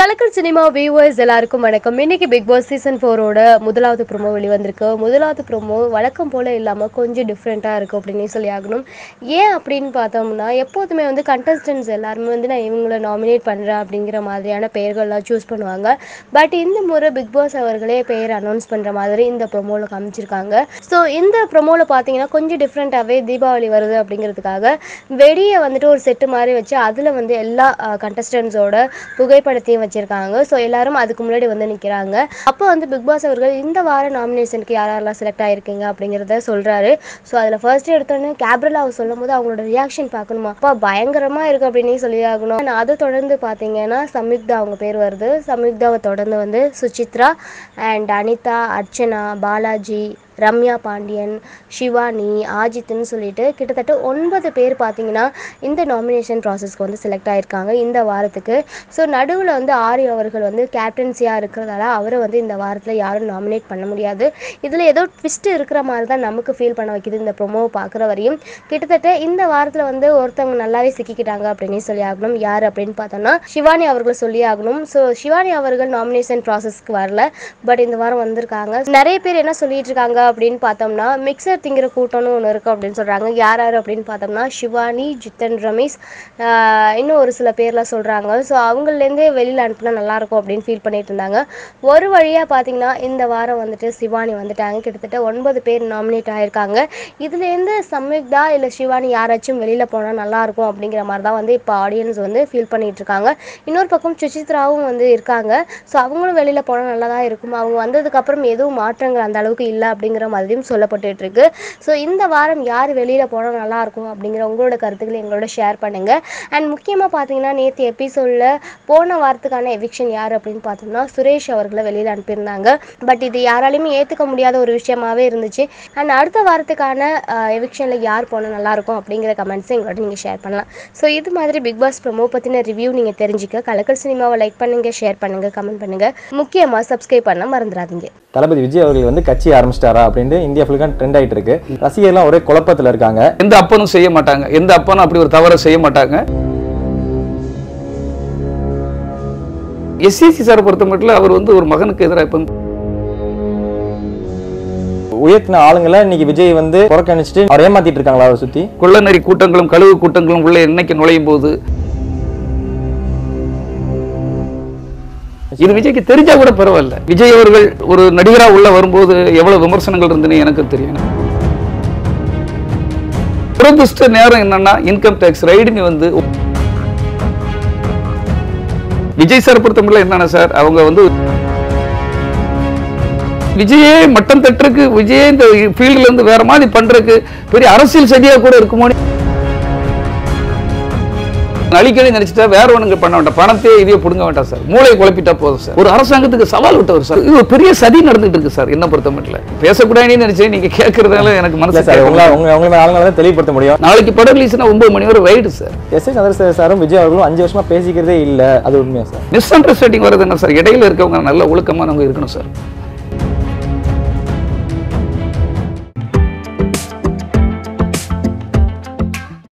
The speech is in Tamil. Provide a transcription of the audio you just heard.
கலக்கல் சினிமா வியூவர்ஸ் எல்லாருக்கும் வணக்கம் இன்னைக்கு பிக் பாஸ் சீசன் ஃபோரோட முதலாவது ப்ரோமோ வெளிவந்திருக்கு முதலாவது ப்ரோமோ வழக்கம் போல இல்லாமல் கொஞ்சம் டிஃப்ரெண்ட்டாக இருக்குது அப்படின்னு சொல்லி ஆகணும் ஏன் அப்படின்னு பார்த்தோம்னா எப்போதுமே வந்து கண்டஸ்டன்ஸ் எல்லாருமே வந்து நான் இவங்கள நாமினேட் பண்ணுறேன் அப்படிங்கிற மாதிரியான பெயர்கள்லாம் சூஸ் பண்ணுவாங்க பட் இந்த முறை பிக் பாஸ் அவர்களே பெயர் அனௌன்ஸ் பண்ணுற மாதிரி இந்த ப்ரோமோவில் காமிச்சிருக்காங்க ஸோ இந்த ப்ரோமோவில் பார்த்தீங்கன்னா கொஞ்சம் டிஃப்ரெண்ட்டாகவே தீபாவளி வருது அப்படிங்கிறதுக்காக வெடியை வந்துட்டு ஒரு செட்டு மாதிரி வச்சு அதில் வந்து எல்லா கண்டஸ்டன்ஸோட புகைப்படத்தையும் வச்சிருக்காங்க ஸோ எல்லாரும் அதுக்கு முன்னாடி வந்து நிற்கிறாங்க அப்போ வந்து பிக் பாஸ் அவர்கள் இந்த வார நாமினேஷனுக்கு யார் யாரெல்லாம் செலக்ட் ஆயிருக்கீங்க அப்படிங்கிறத சொல்கிறாரு ஸோ அதில் ஃபர்ஸ்ட் எடுத்தோன்னே கேப்ரல் அவர் சொல்லும் போது அவங்களோட ரியாக்ஷன் பார்க்கணுமா அப்பா பயங்கரமாக இருக்குது அப்படின்னே சொல்லி ஆகணும் ஆனா, அதை தொடர்ந்து பார்த்தீங்கன்னா சம்யுக்தா அவங்க பேர் வருது சம்யுக்தாவை தொடர்ந்து வந்து சுசித்ரா அண்ட் அனிதா அர்ச்சனா பாலாஜி ரம்யா பாண்டியன் சிவானி ஆஜித்னு சொல்லிட்டு கிட்டத்தட்ட ஒன்பது பேர் பார்த்தீங்கன்னா இந்த நாமினேஷன் ப்ராசஸ்க்கு வந்து செலக்ட் ஆயிருக்காங்க இந்த வாரத்துக்கு ஸோ நடுவில் வந்து ஆரி அவர்கள் வந்து கேப்டன்சியாக இருக்கிறதால அவரை வந்து இந்த வாரத்தில் யாரும் நாமினேட் பண்ண முடியாது இதில் ஏதோ ட்விஸ்ட் இருக்கிற மாதிரி தான் நமக்கு ஃபீல் பண்ண வைக்குது இந்த ப்ரொமோவை பார்க்குற வரையும் கிட்டத்தட்ட இந்த வாரத்தில் வந்து ஒருத்தவங்க நல்லாவே சிக்கிக்கிட்டாங்க அப்படின்னு சொல்லி ஆகணும் யார் அப்படின்னு பார்த்தோம்னா சிவானி அவர்கள் சொல்லி ஆகணும் ஸோ சிவானி அவர்கள் நாமினேஷன் ப்ராசஸ்க்கு வரல பட் இந்த வாரம் வந்திருக்காங்க நிறைய பேர் என்ன சொல்லிட்டு இருக்காங்க அப்படின்னு பார்த்தோம்னா மிக்சர் திங்கிற கூட்டம்னு ஒன்று இருக்கு அப்படின்னு சொல்றாங்க யார் யார் அப்படின்னு பார்த்தோம்னா சிவானி ஜித்தன் ரமேஷ் ஆஹ் இன்னும் ஒரு சில பேர்லாம் சொல்றாங்க ஸோ அவங்கலேருந்தே வெளியில் அனுப்புனா நல்லா இருக்கும் அப்படின்னு ஃபீல் பண்ணிட்டு இருந்தாங்க ஒரு வழியாக பார்த்தீங்கன்னா இந்த வாரம் வந்துட்டு சிவானி வந்துட்டாங்க கிட்டத்தட்ட ஒன்பது பேர் நாமினேட் ஆயிருக்காங்க இதுலேருந்து சம்யுக்தா இல்லை சிவானி யாராச்சும் வெளியில் போனால் நல்லா இருக்கும் அப்படிங்கிற மாதிரி தான் வந்து இப்போ ஆடியன்ஸ் வந்து ஃபீல் பண்ணிட்டு இருக்காங்க இன்னொரு பக்கம் சுசித்ராவும் வந்து இருக்காங்க ஸோ அவங்களும் வெளியில் போனால் நல்லா தான் இருக்கும் அவங்க வந்ததுக்கப்புறம் எதுவும் மாற்றங்கள் அந்த அளவுக்கு இல்லை அப்படிங்கிற மாதிரியும் சொல்லப்பட்டுட்டு இருக்கு ஸோ இந்த வாரம் யார் வெளியில் போனால் நல்லா இருக்கும் அப்படிங்கிற உங்களோட கருத்துக்களை எங்களோட ஷேர் பண்ணுங்க அண்ட் முக்கியமாக பார்த்தீங்கன்னா நேற்று எபிசோடில் போன வாரத்துக்கான எவிக்ஷன் யார் அப்படின்னு பார்த்தோம்னா சுரேஷ் அவர்களை வெளியில் அனுப்பியிருந்தாங்க பட் இது யாராலையுமே ஏற்றுக்க முடியாத ஒரு விஷயமாவே இருந்துச்சு அண்ட் அடுத்த வாரத்துக்கான எவிக்ஷனில் யார் போனால் நல்லா இருக்கும் அப்படிங்கிற கமெண்ட்ஸை எங்களோட நீங்கள் ஷேர் பண்ணலாம் ஸோ இது மாதிரி பிக் பாஸ் ப்ரோமோ பற்றின ரிவ்யூ நீங்கள் தெரிஞ்சுக்க கலக்கல் சினிமாவை லைக் பண்ணுங்க ஷேர் பண்ணுங்க கமெண்ட் பண்ணுங்க முக்கியமாக சப்ஸ்கிரைப் பண்ண மறந்துடாதீங்க தளபதி விஜய் அவர்கள் வந்து கட்சி ஆரம்பிச்சிட்டாரா அப்படின்ட்டு இந்தியா ஃபுல்லாக ட்ரெண்ட் ஆயிட்டு இருக்கு ரசிகர்லாம் ஒரே குழப்பத்தில் இருக்காங்க எந்த அப்பனும் செய்ய மாட்டாங்க எந்த அப்பனும் அப்படி ஒரு தவறை செய்ய மாட்டாங்க எஸ்சிசி சாரை பொறுத்த மட்டும் அவர் வந்து ஒரு மகனுக்கு எதிராக இப்போ உயர்த்தின ஆளுங்களை இன்னைக்கு விஜய் வந்து புறக்கணிச்சிட்டு அவர் ஏமாத்திட்டு இருக்காங்களா அவரை சுத்தி கொள்ளநெறி கூட்டங்களும் கழுவு கூட்டங்களும் உள்ள என்னைக்கு நுழையும் போது இது விஜய்க்கு தெரிஞ்சா கூட பரவாயில்ல விஜய் அவர்கள் ஒரு நடிகரா உள்ள வரும்போது எவ்வளவு விமர்சனங்கள் இருந்துன்னு எனக்கு தெரியும் துரதிருஷ்ட நேரம் என்னன்னா இன்கம் டேக்ஸ் ரைடுங்க வந்து விஜய் சார் பொறுத்தமட்டில் என்னன்னா சார் அவங்க வந்து விஜயே மட்டம் தட்டுறதுக்கு விஜயே இந்த ஃபீல்டுல இருந்து வேற மாதிரி பண்றதுக்கு பெரிய அரசியல் சதியா கூட இருக்குமோ அழிக்கடி நினைச்சிட்டா வேற ஒண்ணுங்க பண்ண வேண்டாம் பணத்தையே இதையே புடுங்க வேண்டாம் சார் மூளையை குழப்பிட்டா போதும் சார் ஒரு அரசாங்கத்துக்கு சவால் விட்டவர் சார் இது ஒரு பெரிய சதி நடந்துட்டு இருக்கு சார் என்ன பொறுத்த மட்டும் பேசக்கூடாதுன்னு நினைச்சேன் நீங்க கேட்கறதால எனக்கு இல்ல மனசு சார் உங்களை கேட்கல. உங்க உங்களை ஆளுங்களை தான் தெளிவுபடுத்த முடியும் நாளைக்கு படம் ரிலீஸ்னா ஒன்பது மணி வரை raid sir S A Chandrasekhar சாரும் விஜய் அவர்களும் அஞ்சு வருஷமா பேசிக்கிறதே இல்ல அது உண்மையா சார் மிஸ் அண்டர்ஸ்டாண்டிங் வர்றது என்ன சார் இடையில இருக்கவங்க நல்ல ஒழுக்கமானவங்க இருக்கணும் சார்